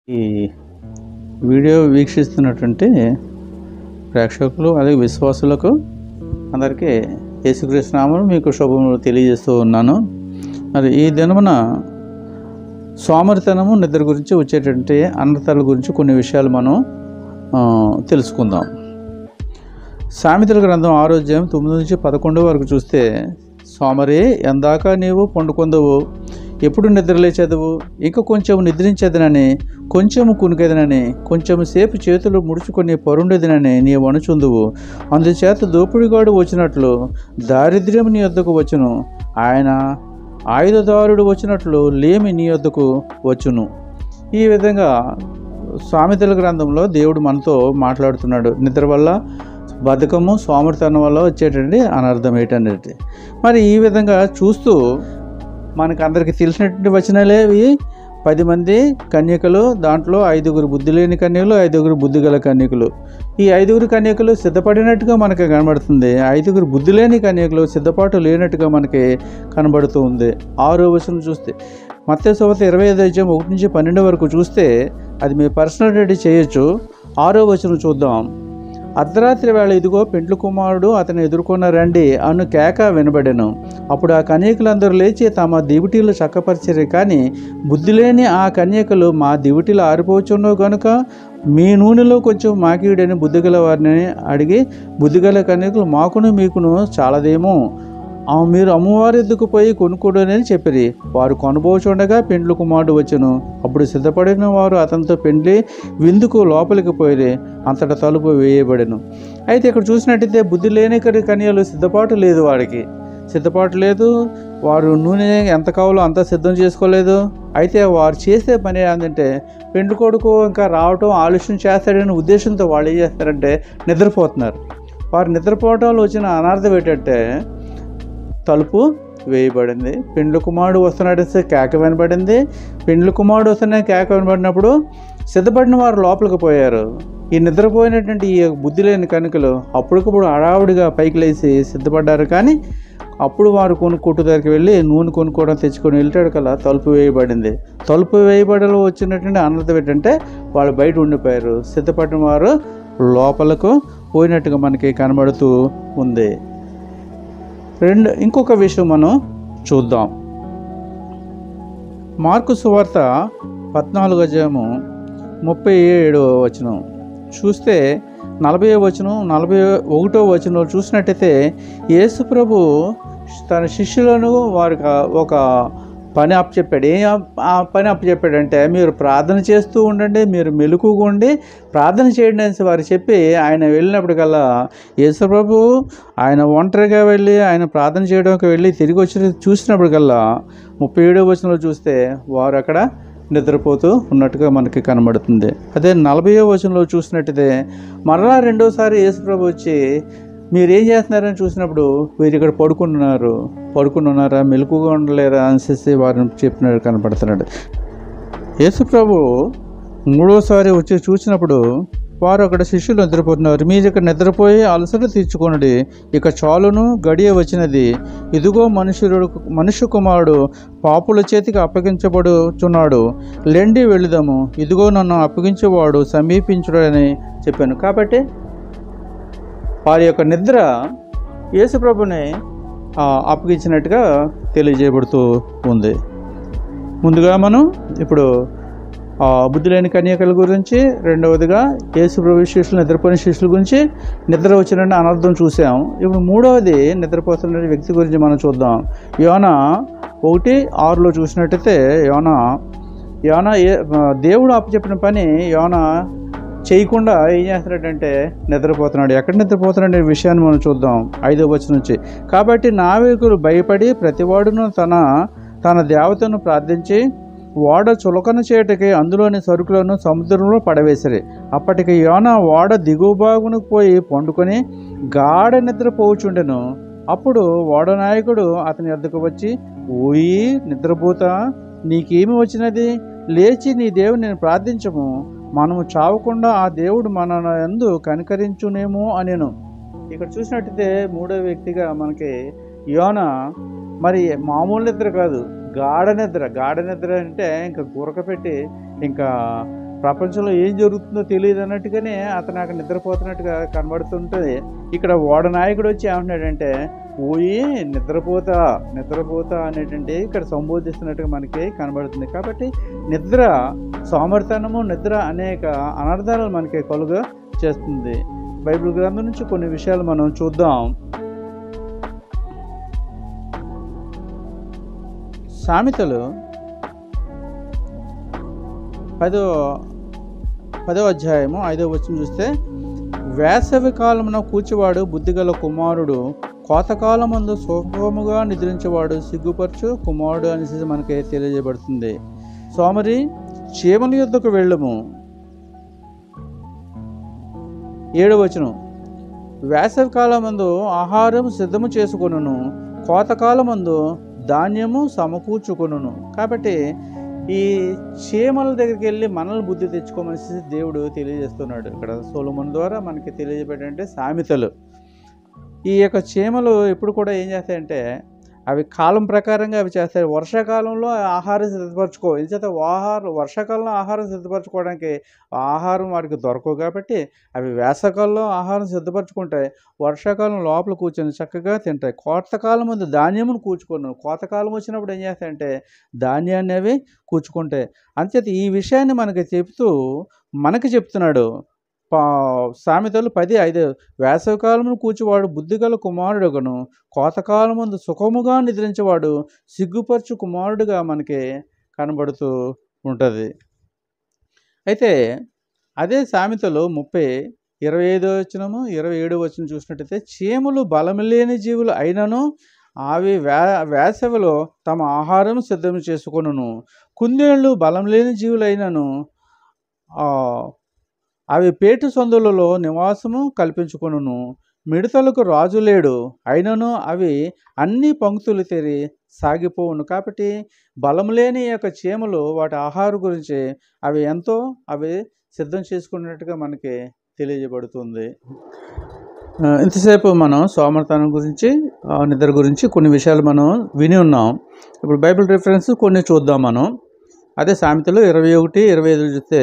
ఈ వీడియో వీక్షిస్తున్నటువంటి ప్రేక్షకులు అలాగే విశ్వాసులకు అందరికీ యేసుక్రీస్తు నామములు మీకు శుభములు తెలియజేస్తూ ఉన్నాను మరి ఈ దినమున సోమరితనము నిద్ర గురించి వచ్చేటువంటి అనర్థాల గురించి కొన్ని విషయాలు మనం ఆ, తెలుసుకుందాం సామెతల గ్రంథం ఆరోగ్యం తొమ్మిది నుంచి పదకొండు వరకు చూస్తే సోమరి ఎందాక నీవు పండుకొందవు ఎప్పుడు నిద్రలేచేదవు ఇంకా కొంచెం నిద్రించేదనని కొంచెం కునికెదనని కొంచెం సేపు చేతులు ముడుచుకొని పరుండేదనని నీవు అనుచుందువు అందుచేత దోపిడిగాడు వచ్చినట్లు దారిద్ర్యం నీ వద్దకు వచ్చును ఆయన ఆయుధదారుడు వచ్చినట్లు లేమి నీ వద్దకు వచ్చును ఈ విధంగా సామెతల గ్రంథంలో దేవుడు మనతో మాట్లాడుతున్నాడు నిద్ర వల్ల బద్ధకము సోమరితనం వల్ల వచ్చేటండి అనర్థం ఏంటనేది మరి ఈ విధంగా చూస్తూ మనకు అందరికీ తెలిసినటువంటి వచనాలే ఇవి పది మంది కన్యకలు దాంట్లో ఐదుగురు బుద్ధి లేని కన్యకులు ఐదుగురు బుద్ధి గల కన్యకులు ఈ ఐదుగురు కన్యకులు సిద్ధపడినట్టుగా మనకి కనబడుతుంది ఐదుగురు బుద్ధి లేని కన్యకులు సిద్ధపాటు లేనట్టుగా మనకి కనబడుతూ ఉంది ఆరో వచనం చూస్తే మత్స్య శోభత ఇరవై ఐదు అధ్యాయం ఒకటి నుంచి పన్నెండు వరకు చూస్తే అది మీ పర్సనల్ రెడీ చేయొచ్చు ఆరో వచనం చూద్దాం అర్ధరాత్రి వేళ ఇదిగో పెండ్లు కుమారుడు అతను ఎదుర్కొన్న రండి అను కేక వినబడెను అప్పుడు ఆ కన్యకులందరూ లేచి తమ దివిటీలు చక్కపరిచారు కానీ బుద్ధి లేని ఆ కన్యకలు మా దివిటీలు ఆరిపోచున్నో గనుక మీ నూనెలో కొంచెం మాకీడని బుద్ధిగల వారిని అడిగి బుద్ధిగల కన్యకులు మాకును మీకును చాలదేమో ఆ మీరు అమ్మవారి ఎద్దుకు పోయి కొనుక్కోడని చెప్పిరి వారు కొనబోచుండగా పెండ్లు కుమారుడు వచ్చును అప్పుడు సిద్ధపడిన వారు అతనితో పెండ్లి విందుకు లోపలికి పోయిరి అంతటా తలుపు వేయబడెను అయితే ఇక్కడ చూసినట్టయితే బుద్ధి లేని కరి కన్యలు సిద్ధపాటు లేదు వాడికి సిద్ధపాటు లేదు వారు నూనె ఎంత కావాలో అంత సిద్ధం చేసుకోలేదు అయితే వారు చేసే పని ఏంటంటే పెండ్లి కొడుకు ఇంకా రావటం ఆలస్యం చేస్తాడనే ఉద్దేశంతో వాళ్ళు ఏం చేస్తారంటే నిద్రపోతున్నారు వారు నిద్రపోవటంలో వచ్చిన అనార్థం ఏంటంటే తలుపు వేయబడింది పెండ్లు కుమారుడు వస్తున్నాడు కేక వినబడింది పెండ్లు కుమారుడు వస్తున్న కేక వినబడినప్పుడు సిద్ధపడిన వారు లోపలికి పోయారు ఈ నిద్రపోయినటువంటి ఈ బుద్ధి లేని కనుకలు అప్పటికప్పుడు హడావుడిగా పైకి లేచి సిద్ధపడ్డారు కానీ అప్పుడు వారు కొనుక్కొట్టు దగ్గరికి వెళ్ళి నూనె కొనుక్కోవడం తెచ్చుకొని వెళ్తాడు కల్లా తలుపు వేయబడింది తలుపు వేయబడలో వచ్చినటువంటి అనర్థం ఏంటంటే వాళ్ళు బయట ఉండిపోయారు సిద్ధపడిన వారు లోపలకు పోయినట్టుగా మనకి కనబడుతూ ఉంది రెండు ఇంకొక విషయం మనం చూద్దాం మార్కు సువార్త పద్నాలుగు అధ్యాయము ముప్పై ఏడవ వచనం చూస్తే నలభై వచనం నలభై ఒకటో వచనం చూసినట్టయితే యేసు ప్రభు తన శిష్యులను వారికి ఒక పని అప్పచెప్పాడు ఏం అప్- ఆ పని అప్పచెప్పాడంటే మీరు ప్రార్థన చేస్తూ ఉండండి మీరు మెలకుగా ఉండి ప్రార్థన చేయండి అని వారు చెప్పి ఆయన వెళ్ళినప్పటికల్లా యేసు ప్రభు ఆయన ఒంటరిగా వెళ్ళి ఆయన ప్రార్థన చేయడానికి వెళ్ళి తిరిగి వచ్చి చూసినప్పటికల్లా ముప్పై ఏడో వచనంలో చూస్తే వారు అక్కడ నిద్రపోతూ ఉన్నట్టుగా మనకి కనబడుతుంది అదే నలభై వచనంలో చూసినట్టయితే మరలా రెండోసారి యేసుప్రభు వచ్చి మీరు ఏం చేస్తున్నారని చూసినప్పుడు వీరు ఇక్కడ పడుకుంటున్నారు పడుకుని ఉన్నారా మెలకుగా ఉండలేరా అనేసి వారిని చెప్పినట్టు కనపడుతున్నాడు యేసుప్రభు మూడోసారి వచ్చి చూసినప్పుడు వారు అక్కడ శిష్యులు నిద్రపోతున్నారు మీరు ఇక్కడ నిద్రపోయి అలసట తీర్చుకోండి ఇక చాలును గడియ వచ్చినది ఇదిగో మనుషుడు మనుష్య కుమారుడు పాపుల చేతికి అప్పగించబడుచున్నాడు లెండి వెళుదాము ఇదిగో నన్ను అప్పగించేవాడు సమీపించుడని చెప్పాను కాబట్టి వారి యొక్క నిద్ర యేసుప్రభుని ఆ, అప్పగించినట్టుగా తెలియజేయబడుతూ ఉంది ముందుగా మనం ఇప్పుడు ఆ, బుద్ధి లేని కన్యకల గురించి రెండవదిగా యేసుప్రభు శిష్యులు నిద్రపోయిన శిష్యుల గురించి నిద్ర వచ్చిన అనర్థం చూసాం ఇప్పుడు మూడవది నిద్రపోతున్న వ్యక్తి గురించి మనం చూద్దాం యోన ఒకటి ఆరులో చూసినట్టయితే యోన యోన ఏ దేవుడు అప్పచెప్పిన పని యోన చేయకుండా ఏం చేస్తున్నాడంటే నిద్రపోతున్నాడు ఎక్కడ నిద్రపోతున్నాడు అనే విషయాన్ని మనం చూద్దాం ఐదో వచ్చి నుంచి కాబట్టి నావికులు భయపడి ప్రతివాడును తన తన దేవతను ప్రార్థించి ఓడ చులకన చేయటకి అందులోని సరుకులను సముద్రంలో పడవేసిరి అప్పటికి యోన ఓడ దిగువ భాగునకు పోయి పండుకొని గాఢ నిద్రపోచుండెను అప్పుడు ఓడ నాయకుడు అతని వద్దకు వచ్చి ఓయి నిద్రపోతా నీకేమి వచ్చినది లేచి నీ దేవుని నేను ప్రార్థించము మనము చావకుండా ఆ దేవుడు మన ఎందు కనికరించునేమో అనేను ఇక్కడ చూసినట్టయితే మూడో వ్యక్తిగా మనకి యోన మరి మామూలు నిద్ర కాదు గాఢ నిద్ర గాఢ నిద్ర అంటే ఇంకా గురక పెట్టి ఇంకా ప్రపంచంలో ఏం జరుగుతుందో తెలియదు అన్నట్టుగానే అతను అక్కడ నిద్రపోతున్నట్టుగా కనబడుతుంటుంది ఇక్కడ ఓడ నాయకుడు వచ్చి ఏమంటున్నాడంటే పోయి నిద్రపోతా నిద్రపోతా అనేటువంటి ఇక్కడ సంబోధిస్తున్నట్టుగా మనకి కనబడుతుంది కాబట్టి నిద్ర సోమర్తనము నిద్ర అనేక అనర్థాలు మనకి కలుగా చేస్తుంది బైబిల్ గ్రంథం నుంచి కొన్ని విషయాలు మనం చూద్దాం సామెతలు పదో పదో అధ్యాయము ఐదో వచ్చిన చూస్తే వేసవి కాలమున కూర్చువాడు బుద్ధిగల కుమారుడు కోతకాలమందు సుఖముగా నిద్రించేవాడు సిగ్గుపరచు కుమారుడు అనేసి మనకి తెలియజేయబడుతుంది సోమరి చీమల యుద్ధకు వెళ్ళము ఏడు వచనం వేసవి కాలమందు ఆహారం సిద్ధము చేసుకొనును కోతకాలమందు ధాన్యము సమకూర్చుకొనును కాబట్టి ఈ చీమల దగ్గరికి వెళ్ళి మనల్ని బుద్ధి తెచ్చుకోమని దేవుడు తెలియజేస్తున్నాడు ఇక్కడ సోలమన్ ద్వారా మనకి తెలియజేపేటంటే సామెతలు ఈ యొక్క చీమలు ఎప్పుడు కూడా ఏం చేస్తాయంటే అవి కాలం ప్రకారంగా అవి చేస్తాయి వర్షాకాలంలో ఆహారం సిద్ధపరచుకో ఎందుచేత ఆహారం వర్షాకాలంలో ఆహారం సిద్ధపరచుకోవడానికి ఆహారం వాటికి దొరకవు కాబట్టి అవి వేసవకాలంలో ఆహారం సిద్ధపరచుకుంటాయి వర్షాకాలం లోపల కూర్చొని చక్కగా తింటాయి కోతకాలం ముందు ధాన్యమును కూర్చుకున్నాను కోతకాలం వచ్చినప్పుడు ఏం చేస్తాయంటే ధాన్యాన్ని అవి కూర్చుకుంటాయి అంచేత ఈ విషయాన్ని మనకి చెప్తూ మనకి చెప్తున్నాడు పా- సామెతలు పది ఐదు వేసవికాలమును కూర్చువాడు బుద్ధిగల కుమారుడుగను కోతకాలం ముందు సుఖముగా నిద్రించేవాడు సిగ్గుపరచు కుమారుడుగా మనకి కనబడుతూ ఉంటుంది అయితే అదే సామెతలు ముప్పై ఇరవై ఐదో వచ్చినము ఇరవై ఏడో వచ్చిన చూసినట్టయితే చీమలు బలము లేని జీవులు అయినను అవి వే వేసవిలో తమ ఆహారం సిద్ధం చేసుకొనును కుందేళ్ళు బలం లేని జీవులైనను ఆ, అవి పేటు సందులలో నివాసము కల్పించుకొనును మిడతలకు రాజు లేడు అయినను అవి అన్ని పంక్తులు తెరి సాగిపోవును కాబట్టి బలం లేని ఈ యొక్క చీమలు వాటి ఆహారం గురించి అవి ఎంతో అవి సిద్ధం చేసుకున్నట్టుగా మనకి తెలియజేయబడుతుంది ఆ, ఇంతసేపు మనం సోమర్తనం గురించి ఆ, నిద్ర గురించి కొన్ని విషయాలు మనం విని ఉన్నాం ఇప్పుడు బైబిల్ రిఫరెన్స్ కొన్ని చూద్దాం మనం అదే సామెతలు ఇరవై ఒకటి ఇరవై ఐదు చూస్తే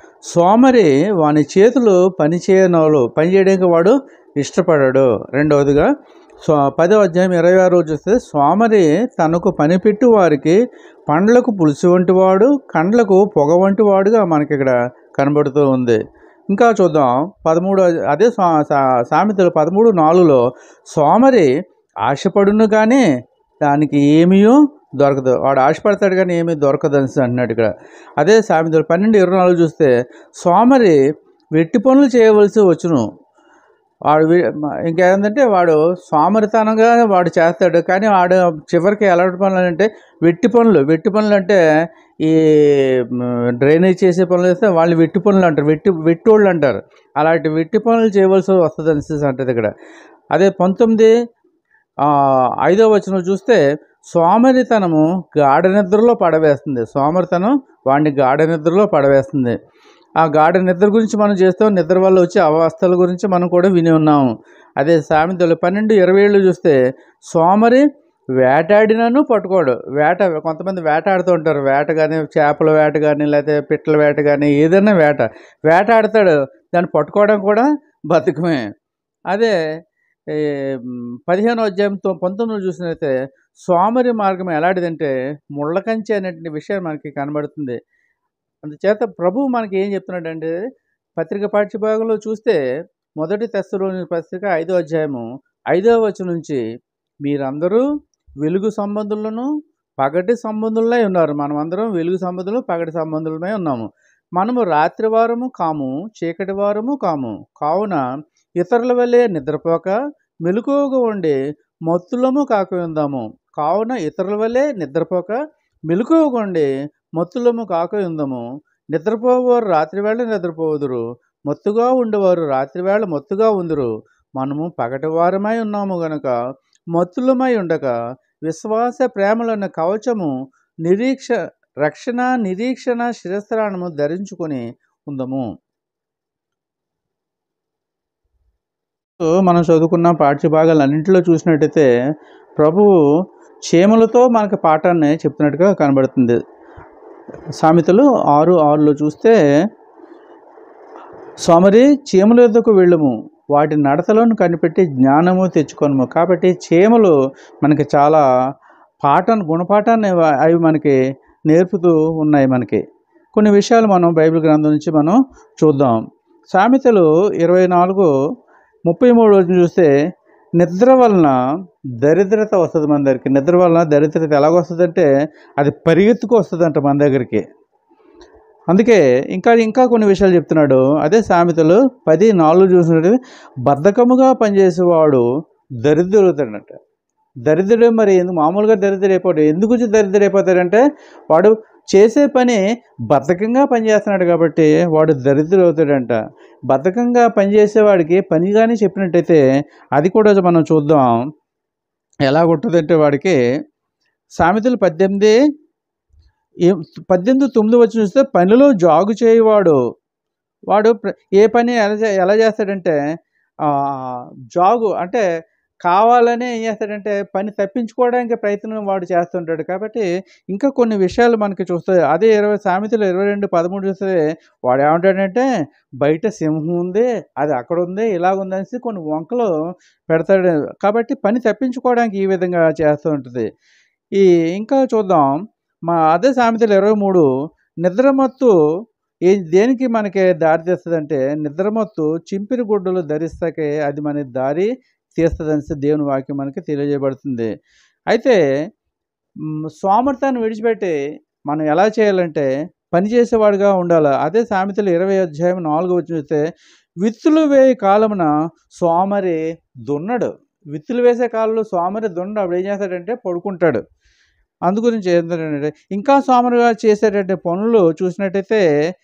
సోమరి వాని చేతులు పని చేయనోళ్ళు పని చేయడానికి వాడు ఇష్టపడాడు రెండవదిగా సో పదో అధ్యాయం ఇరవై ఆరు చూస్తే సోమరి తనకు పనిపెట్టు వారికి పండ్లకు పులుసు వంటి వాడు కండ్లకు పొగ వంటి వాడుగా మనకి ఇక్కడ కనబడుతూ ఉంది ఇంకా చూద్దాం పదమూడు అదే సా- సా- సామెతలు పదమూడు నాలుగులో సోమరి ఆశపడును కానీ దానికి ఏమీయో దొరకదు వాడు ఆశపడతాడు కానీ ఏమీ దొరకదు అనేసి అంటున్నాడు ఇక్కడ అదే సామెతలు పన్నెండు ఇరవై నాలుగు చూస్తే సోమరి వెట్టి పనులు చేయవలసి వచ్చును వాడు వి- ఇంకేందంటే వాడు సోమరితనంగా వాడు చేస్తాడు కానీ వాడు చివరికి ఎలాంటి పనులు అంటే వెట్టి పనులు వెట్టి పనులు అంటే ఈ మ్, డ్రైనేజ్ చేసే పనులు చేస్తే వాళ్ళు వెట్టి పనులు అంటారు వెట్టి వెట్టోళ్ళు అంటారు అలాంటి వెట్టి పనులు చేయవలసి వస్తుంది అనేసి అంటది ఇక్కడ అదే పంతొమ్మిది ఆ, ఐదో వచనం చూస్తే సోమరితనము గాఢ నిద్రలో పడవేస్తుంది సోమరితనం వాడిని గాఢ నిద్రలో పడవేస్తుంది ఆ గాఢ నిద్ర గురించి మనం చేస్తాం నిద్ర వల్ల వచ్చే అవస్థల గురించి మనం కూడా విని ఉన్నాము అదే సామెతలు పన్నెండు ఇరవై ఏళ్ళు చూస్తే సోమరి వేటాడినను పట్టుకోడు వేట కొంతమంది వేటాడుతూ ఉంటారు వేట కానీ చేపల వేట కానీ లేకపోతే పిట్టల వేట కానీ ఏదైనా వేట వేటాడతాడు దాన్ని పట్టుకోవడం కూడా బతుకమే అదే ఈ, మ్, పదిహేనో అధ్యాయంతో పంతొమ్మిది చూసినైతే సోమరి మార్గం ఎలాంటిదంటే ముళ్ళ కంచె అనేటువంటి విషయం మనకి కనబడుతుంది అందుచేత ప్రభువు మనకి ఏం చెప్తున్నాడంటే పత్రిక పాఠ్యభాగంలో చూస్తే మొదటి తెస్సలోని పత్రిక ఐదో అధ్యాయము ఐదో వచనం నుంచి మీరందరూ వెలుగు సంబంధులను పగటి సంబంధులై ఉన్నారు మనం అందరం వెలుగు సంబంధులు పగటి సంబంధులమై ఉన్నాము మనము రాత్రి వారము కాము చీకటి వారము కాము కావున ఇతరుల వల్లే నిద్రపోక మెలకువగా ఉండి మత్తులము కాక ఉందాము కావున ఇతరుల వల్లే నిద్రపోక మెలకువగా ఉండి మత్తులము కాక ఉందము నిద్రపోవారు రాత్రివేళ నిద్రపోదురు మత్తుగా ఉండేవారు రాత్రివేళ మత్తుగా ఉందరు మనము పగటి వారమై ఉన్నాము గనుక మత్తులమై ఉండక విశ్వాస ప్రేమలన్న కవచము నిరీక్ష రక్షణ నిరీక్షణ శిరస్త్రాణము ధరించుకొని ఉందము సో మనం చదువుకున్న పాఠ్యభాగాలన్నింటిలో చూసినట్టయితే ప్రభువు చీమలతో మనకు పాఠాన్ని చెప్తున్నట్టుగా కనబడుతుంది సామెతలు ఆరు ఆరులో చూస్తే సోమరి చీమల యొద్దకు వెళ్ళుము వాటి నడతలను కనిపెట్టి జ్ఞానము తెచ్చుకొనుము కాబట్టి చీమలు మనకి చాలా పాఠం గుణపాఠాన్ని అవ- అవి మనకి నేర్పుతూ ఉన్నాయి మనకి కొన్ని విషయాలు మనం బైబిల్ గ్రంథం నుంచి మనం చూద్దాం సామెతలు ఇరవై నాలుగు ముప్పై మూడు రోజు చూస్తే నిద్ర వలన దరిద్రత వస్తుంది మన దగ్గరికి నిద్ర వలన దరిద్రత ఎలాగ వస్తుందంటే అది పరిగెత్తుకు వస్తుందంట మన దగ్గరికి అందుకే ఇంకా ఇంకా కొన్ని విషయాలు చెప్తున్నాడు అదే సామెతలు పది నాలుగు చూసినట్టు బద్ధకముగా పనిచేసేవాడు దరిద్రుతాడంట దరిద్రుడు మరి ఎందుకు మామూలుగా దరిద్రైపోతాడు ఎందుకు దరిద్రైపోతాడంటే వాడు చేసే పని బద్ధకంగా పనిచేస్తున్నాడు కాబట్టి వాడు దరిద్రుడు అవుతాడంట బద్ధకంగా పనిచేసేవాడికి పని కానీ చెప్పినట్టయితే అది కూడా మనం చూద్దాం ఎలా ఉంటుందంటే వాడికి సామెతలు పద్దెనిమిది ఏ- పద్దెనిమిది తొమ్మిది వచ్చి చూస్తే పనిలో జాగు చేయవాడు వాడు ప్ర- ఏ పని ఎలా చే- ఎలా చేస్తాడంటే ఆ, జాగు అంటే కావాలనే ఏం చేస్తాడంటే పని తప్పించుకోవడానికి ప్రయత్నం వాడు చేస్తుంటాడు కాబట్టి ఇంకా కొన్ని విషయాలు మనకి చూస్తే అదే ఇరవై సామెతలు ఇరవై రెండు పదమూడు చూస్తే వాడు ఏమంటాడంటే బయట సింహం ఉంది అది అక్కడ ఉంది ఇలాగ ఉంది అనేసి కొన్ని వంకలు పెడతాడు కాబట్టి పని తప్పించుకోవడానికి ఈ విధంగా చేస్తూ ఉంటుంది ఈ ఇంకా చూద్దాం మా అదే సామెతలు ఇరవై మూడు నిద్రమత్తు ఏ దేనికి మనకి దారి తీస్తుందంటే నిద్రమత్తు చింపిరి గుడ్డలు ధరిస్తాకే అది మన దారి తీస్తుందని దేవుని వాక్యం మనకి తెలియజేయబడుతుంది అయితే మ్, సోమర్థాన్ని విడిచిపెట్టి మనం ఎలా చేయాలంటే పని చేసేవాడుగా ఉండాలి అదే సామెతలు ఇరవై అధ్యాయం నాలుగు వచ్చి చూస్తే విత్తులు వేయి కాలమున సోమరి దున్నడు విత్తులు వేసే కాలంలో సోమరి దున్నడు అప్పుడు ఏం చేస్తాడంటే పడుకుంటాడు అందుగురించి ఏంటంటే ఇంకా సోమరిగా చేసేటటువంటి పనులు చూసినట్టయితే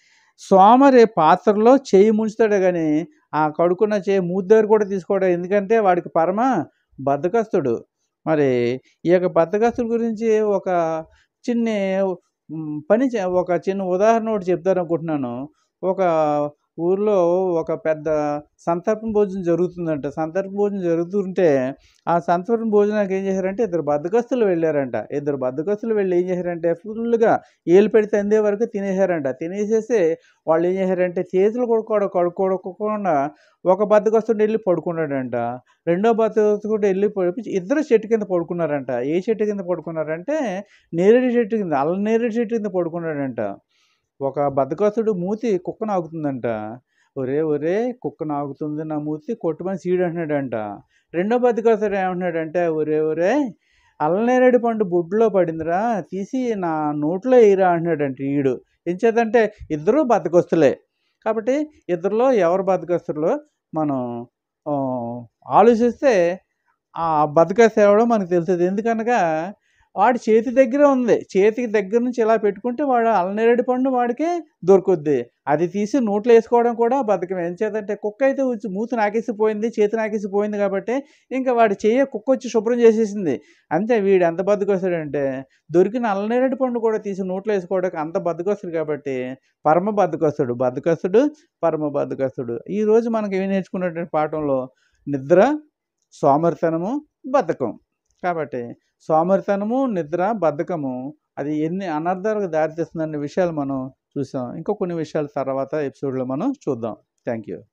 సోమరి పాత్రలో చేయి ముంచుతాడు కానీ ఆ కడుకున్న చేయి మూద్దరు కూడా తీసుకోవడం ఎందుకంటే వాడికి పరమ బద్ధకస్తుడు మరి ఈ యొక్క బద్ధకస్తుల గురించి ఒక చిన్న మ్, పని చే- ఒక చిన్న ఉదాహరణ ఒకటి చెప్తారనుకుంటున్నాను ఒక ఊర్లో ఒక పెద్ద సంతర్పణ భోజనం జరుగుతుందంట సంతర్పణ భోజనం జరుగుతుంటే ఆ సంతర్పణ భోజనానికి ఏం చేశారంటే ఇద్దరు బద్దకస్తులు వెళ్ళారంట ఇద్దరు బద్దకస్తులు వెళ్ళి ఏం చేశారంటే ఫుల్గా ఏలు పెడితే అందే వరకు తినేశారంట తినేసేసి వాళ్ళు ఏం చేశారంటే చేతులు కొడుకోవడం కడుక్కోకుండా ఒక బద్దకస్తుడు వెళ్ళి పడుకున్నాడంట రెండో బద్దకస్తుడు వెళ్ళి పడిపి ఇద్దరు చెట్టు కింద పడుకున్నారంట ఏ చెట్టు కింద పడుకున్నారంటే నేరేడు చెట్టు కింద అల్ల నేరేడు చెట్టు కింద పడుకున్నాడంట ఒక బద్దకస్తుడు మూతి కుక్క నాకుతుందంట ఒరే ఒరే కుక్క నాకుతుంది నా మూతి కొట్టుమని సీడు అంటున్నాడంట రెండో బద్దకస్తుడు ఏమంటున్నాడంటే ఒరే ఒరే అల్లనేరేడు పండు బొడ్డులో పడిందిరా తీసి నా నోట్లో వేయరా అంటున్నాడంట ఈడు ఏం చేద్దంటే ఇద్దరు బద్దకస్తులే కాబట్టి ఇద్దరిలో ఎవరు బద్దకస్తులో మనం ఆ, ఆలోచిస్తే ఆ బద్దకస్తు ఎవడో మనకు తెలుస్తుంది ఎందుకనగా వాడి చేతి దగ్గర ఉంది చేతికి దగ్గర నుంచి ఇలా పెట్టుకుంటే వాడు అల్లనేరేడు పండు వాడికి దొరుకుద్ది అది తీసి నోట్లో వేసుకోవడం కూడా బద్ధకం ఏం చేద్దంటే కుక్క అయితే వచ్చి మూతి నాకేసిపోయింది చేతి నాకేసిపోయింది కాబట్టి ఇంకా వాడి చెయ్యి కుక్క వచ్చి శుభ్రం చేసేసింది అంతే వీడు ఎంత బద్దకొస్తాడంటే దొరికిన అల్లనేరేడు పండు కూడా తీసి నోట్లో వేసుకోవడానికి అంత బద్దకొస్తాడు కాబట్టి పరమ బద్దకొస్తాడు బద్దకొస్తుడు పరమ బద్దకొస్తుడు ఈ రోజు మనకి ఏమి నేర్చుకున్నటువంటి పాఠంలో నిద్ర సోమరితనము బద్ధకం కాబట్టి సోమరితనము నిద్ర బద్ధకము అది ఎన్ని అనర్థాలకు దారితీస్తుందనే విషయాలు మనం చూసాం ఇంకా కొన్ని విషయాలు తర్వాత ఎపిసోడ్లో మనం చూద్దాం థ్యాంక్ యూ